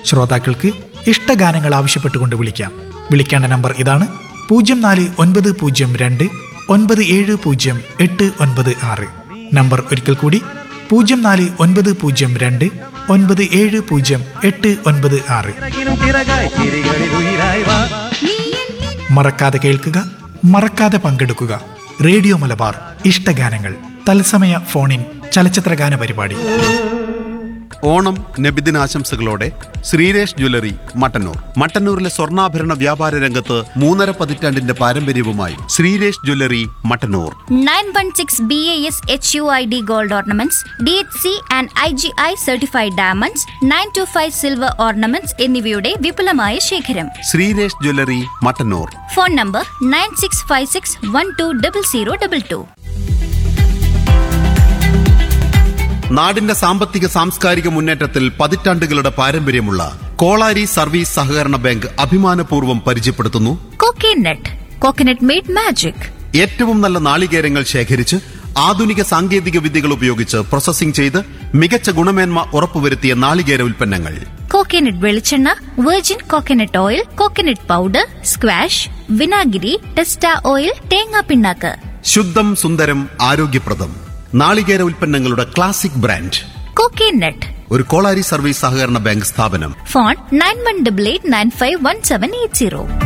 ശ്രോതാക്കൾക്ക് ഇഷ്ടഗാനങ്ങൾ ആവശ്യപ്പെട്ടുകൊണ്ട് വിളിക്കാം വിളിക്കേണ്ട നമ്പർ ഇതാണ് പൂജ്യം നാല് ഒൻപത് പൂജ്യം രണ്ട് ഒൻപത് ഏഴ് പൂജ്യം എട്ട് ഒൻപത് ആറ് നമ്പർ ഒരിക്കൽ കൂടി പൂജ്യം നാല് ഒൻപത് പൂജ്യം രണ്ട് ഒൻപത് ഏഴ് പൂജ്യം എട്ട് ഒൻപത് ആറ് ചിറകിനും ചിറകായി ചിരികളിൽ ഉയിരായി വാ മറക്കാതെ കേൾക്കുക മറക്കാതെ പങ്കെടുക്കുക റേഡിയോ മലബാർ ഇഷ്ടഗാനങ്ങൾ തത്സമയ ഫോണിൻ ചലച്ചിത്രഗാന പരിപാടി ഓണം നബിദിനാശംസകളോടെ ശ്രീരേഷ് ജ്വല്ലറി മട്ടന്നൂർ മട്ടന്നൂരിലെ സ്വർണ്ണാഭരണ വ്യാപാര രംഗത്ത് മൂന്നര പതിറ്റാണ്ടിന്റെ പാരമ്പര്യവുമായി Sreeresh jewellery Mattannur 916 BAS HUID gold ornaments, DHC and IGI certified diamonds, 925 silver ornaments എന്നിവയുടെ വിപുലമായ ശേഖരം Sreeresh jewellery Mattannur phone number nine six five six one two double zero double two നാടിന്റെ സാമ്പത്തിക സാംസ്കാരിക മുന്നേറ്റത്തിൽ പതിറ്റാണ്ടുകളുടെ പാരമ്പര്യമുള്ള കോളാരി സർവീസ് സഹകരണ ബാങ്ക് അഭിമാനപൂർവ്വം പരിചയപ്പെടുത്തുന്നു കോക്കേനട്ട് കോക്കനട്ട് മെയ്ഡ് മാജിക് ഏറ്റവും നല്ല നാളികേരങ്ങൾ ശേഖരിച്ച് ആധുനിക സാങ്കേതിക വിദ്യകൾ ഉപയോഗിച്ച് പ്രോസസ്സിംഗ് ചെയ്ത് മികച്ച ഗുണമേന്മ ഉറപ്പുവരുത്തിയ നാളികേര ഉൽപ്പന്നങ്ങൾ കോക്കനട്ട് വെളിച്ചെണ്ണ virgin coconut oil coconut powder squash വിനാഗിരി ടെസ്റ്റ ഓയിൽ തേങ്ങാ പിണ്ണാക്ക് ശുദ്ധം സുന്ദരം ആരോഗ്യപ്രദം നാളികേര ഉൽപ്പന്നങ്ങളുടെ ക്ലാസിക് ബ്രാൻഡ് കോക്കേനട്ട് ഒരു കോളാരി സർവീസ് സഹകരണ ബാങ്ക് സ്ഥാപനം phone nine one double eight nine five one seven eight zero